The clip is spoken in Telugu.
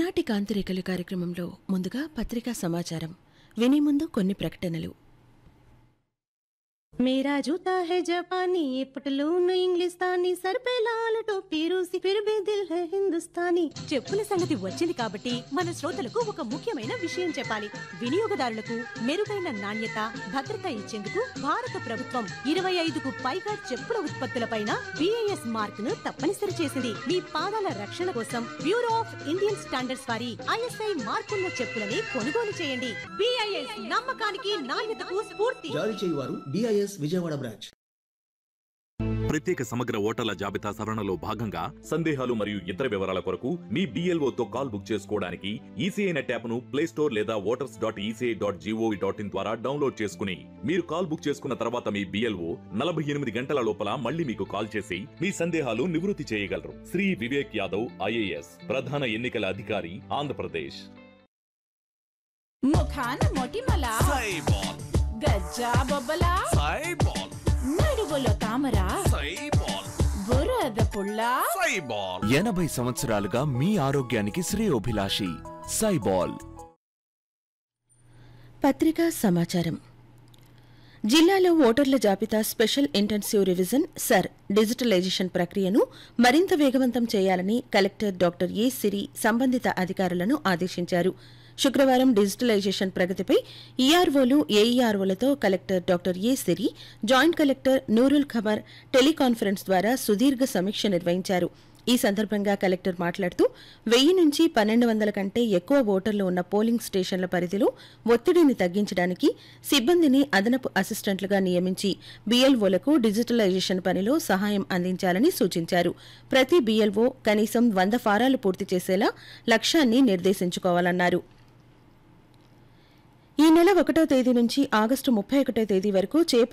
ఈనాటి కాంతిరేఖలు కార్యక్రమంలో ముందుగా పత్రికా సమాచారం వినే ముందు కొన్ని ప్రకటనలు मेरा जूता है जापानी ये पटलून इंग्लिस्तानी सर पे लाल टोपी रूसी फिर भी दिल है हिंदुस्तानी చెప్పుల సంగతి వచ్చింది కాబట్టి మన శ్రోతలకు ఒక ముఖ్యమైన విషయం చెప్పాలి వినియోగదారులకు మెరుగైన నాణ్యత భద్రత ఇచ్చేందుకు భారత ప్రభుత్వం ఇరవై ఐదుకు పైగా చెప్పుల ఉత్పత్తులపైన బిఐఎస్ మార్క్ ను తప్పనిసరి చేసింది మీ పాదాల రక్షణ కోసం బ్యూరో ఆఫ్ ఇండియన్ స్టాండర్డ్స్ వారి ఐఎస్ఐ మార్కున్న చెప్పులని కొనుగోలు చేయండి బిఐఎస్ నమ్మకానికి నాణ్యతకు స్ఫూర్తి జారీ చేయువారు డిఐఎస్ విజయవాడ బ్రాంచ్ ప్రత్యేక సమగ్ర ఓటర్ల జాబితా సవరణలో భాగంగా సందేహాలు మరియు ఇతర వివరాల కొరకు మీ BLO తో కాల్ బుక్ చేసుకోవడానికి ఈసీఐ నెట్ యాప్ ను ప్లే స్టోర్ లేదా voters dot ECI dot G O V dot in ద్వారా డౌన్లోడ్ చేసుకుని మీరు కాల్ బుక్ చేసుకున్న తర్వాత మీ బిఎల్ఓ నలభై ఎనిమిది గంటల లోపల మళ్ళీ మీకు కాల్ చేసి మీ సందేహాలు నివృత్తి చేయగలరు శ్రీ వివేక్ యాదవ్ ఐఏఎస్ ప్రధాన ఎన్నికల అధికారి ఆంధ్రప్రదేశ్ ముఖాన మొటిమల సైబాల్ గజ్జా బొబ్బల సైబాల్ నడువులో తామర సైబాల్ బురద పుల్ల సైబాల్ ఎనభై సంవత్సరాలుగా మీ ఆరోగ్యానికి శ్రేయోభిలాషి సైబాల్ పత్రికా సమాచారం జిల్లాలో ఓటర్ల జాబితా special intensive revision SIR digitalisation ప్రక్రియను మరింత వేగవంతం చేయాలని కలెక్టర్ డాక్టర్ ఏ సిరి సంబంధిత అధికారులను ఆదేశించారు శుక్రవారం డిజిటలైజేషన్ ప్రగతిపై ఈఆర్ఓలు ఏఈఆర్ఓలతో collector doctor A Siri joint collector Noorul Khabar teleconference ద్వారా సుదీర్ఘ సమీక్ష నిర్వహించారు ఈ సందర్భంగా కలెక్టర్ మాట్లాడుతూ వెయ్యి నుంచి పన్నెండు వందల కంటే ఎక్కువ ఓటర్లు ఉన్న పోలింగ్ స్టేషన్ల పరిధిలో ఒత్తిడిని తగ్గించడానికి సిబ్బందిని అదనపు అసిస్టెంట్లుగా నియమించి బీఎల్ఓలకు డిజిటలైజేషన్ పనిలో సహాయం అందించాలని సూచించారు ప్రతి బీఎల్ఓ కనీసం వంద ఫారాలు పూర్తి చేసేలా లక్ష్యాన్ని నిర్దేశించుకోవాలన్నారు ఈ నెల ఒకటో తేదీ నుంచి ఆగస్టు ముప్పై ఒకటో తేదీ వరకు చేప